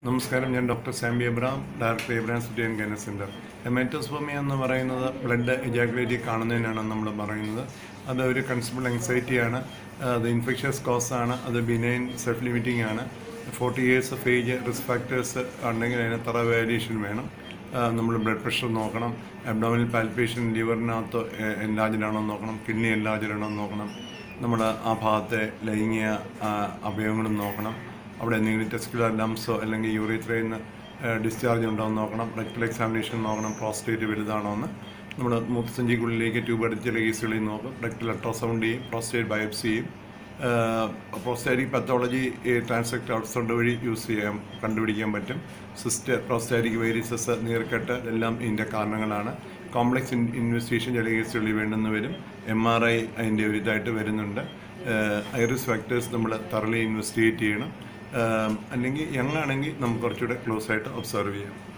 നമസ്കാരം ഞാൻ ഡോക്ടർ സാമ്പി Abraham director Abraham city and ഗൈനസ് സെൻറ്റർ ഹെമാറ്റോസ്പോമിയ എന്ന് പറയുന്നത് ബ്ലഡ് എജാക്കുലേറ്റി കാണുന്നതിനാണ് നമ്മൾ പറയുന്നത് അത് ഒരു കൺസിബിൾ ആങ്സൈറ്റിയാണ് അത് ഇൻഫെക്ഷ്യസ് കോസ് ആണ് അത് ബിനൈൻ സെൽഫ് ലിമിറ്റിംഗ് ആണ് forty years of age risk factors ഉണ്ടെങ്കിൽ അതിന് തറ വാല്യൂഷൻ വേണം നമ്മൾ ബ്ലഡ് പ്രഷർ നോക്കണം അബ്ഡോമിനൽ പാൽപ്പേഷൻ ലിവറിനകത്ത് എൻലാർജഡ് ആണോ എന്ന് നോക്കണം കിഡ്നി എൻലാർജഡ് ആണോ എന്ന് നോക്കണം നമ്മൾ ആ ഭാഗത്തെ ലൈംഗിക ആ, അവയവങ്ങളും നോക്കണം അവിടെ എന്തെങ്കിലും ടെസ്റ്റുലർ ലംസോ അല്ലെങ്കിൽ യൂറിത്രയിൽ നിന്ന് ഡിസ്ചാർജ് ഉണ്ടോ എന്ന് നോക്കണം റെക്ടൽ എക്സാമിനേഷൻ നോക്കണം പ്രോസ്റ്റേറ്റ് വലുതാണോ എന്ന് നമ്മൾ മൂത്രസഞ്ചിക്കുള്ളിലേക്ക് ട്യൂബ് അടിച്ച ചില കേസുകളിൽ നോക്കും റെക്ടൽ അൾട്രാസൗണ്ട് ചെയ്യും പ്രോസ്റ്റേറ്റ് ബയോപ്സി ചെയ്യും പ്രോസ്റ്റാറ്റിക് പത്തോളജി ട്രാൻസെക്ട് അൾട്രാസൗണ്ട് വഴി യൂസ് ചെയ്യാൻ കണ്ടുപിടിക്കാൻ പറ്റും സിസ്റ്റ് പ്രോസ്റ്റാറ്റിക് വൈറസസ് നീർക്കെട്ട് എല്ലാം ഇതിൻ്റെ കാരണങ്ങളാണ് കോംപ്ലക്സ് ഇൻവെസ്റ്റിഗേഷൻ ചില കേസുകളിൽ വേണ്ടെന്ന് വരും എം ആർ ഐ അതിൻ്റെ ഒരു ഇതായിട്ട് വരുന്നുണ്ട് ഐറിസ് ഫാക്ടേഴ്സ് നമ്മൾ തറലി ഇൻവെസ്റ്റിഗേറ്റ് ചെയ്യണം ഏഹ് അല്ലെങ്കിൽ യങ് ആണെങ്കിൽ നമുക്ക് കുറച്ചുകൂടെ ക്ലോസ് ആയിട്ട് ഒബ്സർവ് ചെയ്യാം